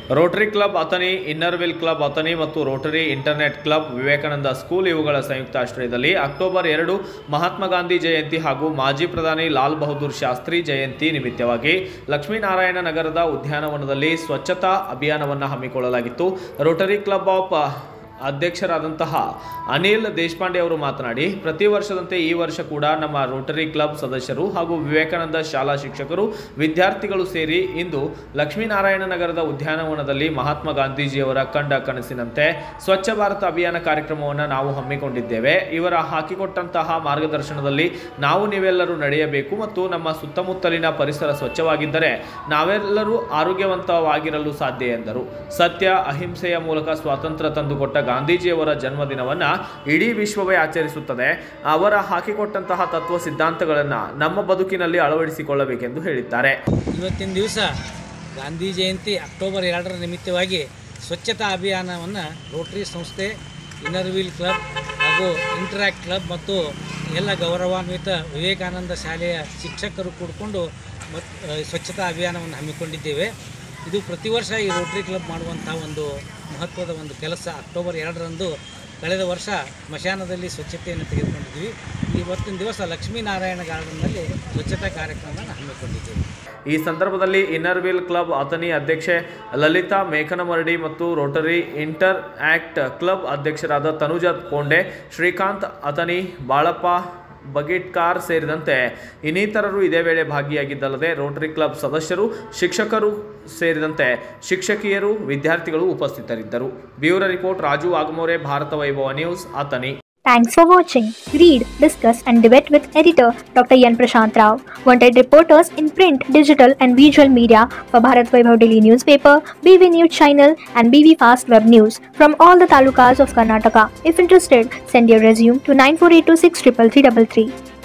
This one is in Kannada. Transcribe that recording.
Rotary club Athani inner wheel club Athani ಮತ್ತು rotary interact club Vivekananda school ಇವುಗಳ ಸಂಯುಕ್ತ ಆಶ್ರಯದಲ್ಲಿ ಅಕ್ಟೋಬರ್ ಎರಡು ಮಹಾತ್ಮ ಗಾಂಧಿ ಜಯಂತಿ ಹಾಗೂ ಮಾಜಿ ಪ್ರಧಾನಿ ಲಾಲ್ ಬಹದ್ದೂರ್ ಶಾಸ್ತ್ರಿ ಜಯಂತಿ ನಿಮಿತ್ತವಾಗಿ ಲಕ್ಷ್ಮೀನಾರಾಯಣ ನಗರದ ಉದ್ಯಾನವನದಲ್ಲಿ ಸ್ವಚ್ಛತಾ ಅಭಿಯಾನವನ್ನು ಹಮ್ಮಿಕೊಳ್ಳಲಾಗಿತ್ತು ರೋಟರಿ ಕ್ಲಬ್ ಆಫ್ ಅಧ್ಯಕ್ಷರಾದಂತಹ ಅನಿಲ್ ದೇಶಪಾಂಡೆ ಅವರು ಮಾತನಾಡಿ ಪ್ರತಿ ವರ್ಷದಂತೆ ಈ ವರ್ಷ ಕೂಡ ನಮ್ಮ ರೋಟರಿ ಕ್ಲಬ್ ಸದಸ್ಯರು ಹಾಗೂ ವಿವೇಕಾನಂದ ಶಾಲಾ ಶಿಕ್ಷಕರು ವಿದ್ಯಾರ್ಥಿಗಳು ಸೇರಿ ಇಂದು ಲಕ್ಷ್ಮೀನಾರಾಯಣ ನಗರದ ಉದ್ಯಾನವನದಲ್ಲಿ ಮಹಾತ್ಮ ಗಾಂಧೀಜಿಯವರ ಕಂಡ ಕನಸಿನಂತೆ ಸ್ವಚ್ಛ ಭಾರತ ಅಭಿಯಾನ ಕಾರ್ಯಕ್ರಮವನ್ನು ನಾವು ಹಮ್ಮಿಕೊಂಡಿದ್ದೇವೆ ಇವರ ಹಾಕಿಕೊಟ್ಟಂತಹ ಮಾರ್ಗದರ್ಶನದಲ್ಲಿ ನಾವು ನೀವೆಲ್ಲರೂ ನಡೆಯಬೇಕು ಮತ್ತು ನಮ್ಮ ಸುತ್ತಮುತ್ತಲಿನ ಪರಿಸರ ಸ್ವಚ್ಛವಾಗಿದ್ದರೆ ನಾವೆಲ್ಲರೂ ಆರೋಗ್ಯವಂತವಾಗಿರಲು ಸಾಧ್ಯ ಎಂದರು ಸತ್ಯ ಅಹಿಂಸೆಯ ಮೂಲಕ ಸ್ವಾತಂತ್ರ್ಯ ತಂದುಕೊಟ್ಟ ಗಾಂಧೀಜಿಯವರ ಜನ್ಮದಿನವನ್ನು ಇಡೀ ವಿಶ್ವವೇ ಆಚರಿಸುತ್ತದೆ ಅವರ ಹಾಕಿಕೊಟ್ಟಂತಹ ತತ್ವ ಸಿದ್ಧಾಂತಗಳನ್ನು ನಮ್ಮ ಬದುಕಿನಲ್ಲಿ ಅಳವಡಿಸಿಕೊಳ್ಳಬೇಕೆಂದು ಹೇಳಿದ್ದಾರೆ ಇವತ್ತಿನ ದಿವಸ ಗಾಂಧಿ ಜಯಂತಿ ಅಕ್ಟೋಬರ್ ಎರಡರ ನಿಮಿತ್ತವಾಗಿ ಸ್ವಚ್ಛತಾ ಅಭಿಯಾನವನ್ನು ರೋಟರಿ ಸಂಸ್ಥೆ ಇನ್ನರ್ವೀಲ್ ಕ್ಲಬ್ ಹಾಗೂ ಇಂಟ್ರ್ಯಾಕ್ಟ್ ಕ್ಲಬ್ ಮತ್ತು ಎಲ್ಲ ಗೌರವಾನ್ವಿತ ವಿವೇಕಾನಂದ ಶಾಲೆಯ ಶಿಕ್ಷಕರು ಕೂಡಿಕೊಂಡು ಮತ್ತು ಸ್ವಚ್ಛತಾ ಅಭಿಯಾನವನ್ನು ಹಮ್ಮಿಕೊಂಡಿದ್ದೇವೆ ಇದು ಪ್ರತಿ ವರ್ಷ ಈ ರೋಟರಿ ಕ್ಲಬ್ ಮಾಡುವಂಥ ಒಂದು ಮಹತ್ವದ ಒಂದು ಕೆಲಸ ಅಕ್ಟೋಬರ್ ಎರಡರಂದು ಕಳೆದ ವರ್ಷ ಸ್ಮಶಾನದಲ್ಲಿ ಸ್ವಚ್ಛತೆಯನ್ನು ತೆಗೆದುಕೊಂಡಿದ್ವಿ ಇವತ್ತಿನ ದಿವಸ ಲಕ್ಷ್ಮೀನಾರಾಯಣ ಗಾರ್ಡನ್ನಲ್ಲಿ ಸ್ವಚ್ಛತಾ ಕಾರ್ಯಕ್ರಮವನ್ನು ಹಮ್ಮಿಕೊಂಡಿದ್ದೇವೆ ಈ ಸಂದರ್ಭದಲ್ಲಿ ಇನ್ನರ್ವಿಲ್ ಕ್ಲಬ್ ಅಥಣಿ ಅಧ್ಯಕ್ಷೆ ಲಲಿತಾ ಮೇಕನಮರಡಿ ಮತ್ತು ರೋಟರಿ ಇಂಟರ್ ಆಕ್ಟ್ ಕ್ಲಬ್ ಅಧ್ಯಕ್ಷರಾದ ತನುಜಾ ಪೋಂಡೆ ಶ್ರೀಕಾಂತ್ ಅಥಣಿ ಬಾಳಪ್ಪ ಬಗೇಟ್ಕಾರ್ ಸೇರಿದಂತೆ ಇನ್ನಿತರರು ಇದೇ ವೇಳೆ ಭಾಗಿಯಾಗಿದ್ದಲ್ಲದೆ ರೋಟರಿ ಕ್ಲಬ್ ಸದಸ್ಯರು ಶಿಕ್ಷಕರು ಸೇರಿದಂತೆ ಶಿಕ್ಷಕಿಯರು ವಿದ್ಯಾರ್ಥಿಗಳು ಉಪಸ್ಥಿತರಿದ್ದರು bureau report Raju Agamore Bharat Vaibhav news Athani Thanks for watching. Read, discuss, and debate with editor Dr. Yan Prashant Rao. Wanted reporters in print, digital, and visual media for Bharat Vaibhav Daily Newspaper, BV News Channel, and BV Fast Web News from all the talukas of Karnataka. If interested, send your resume to 9482633333.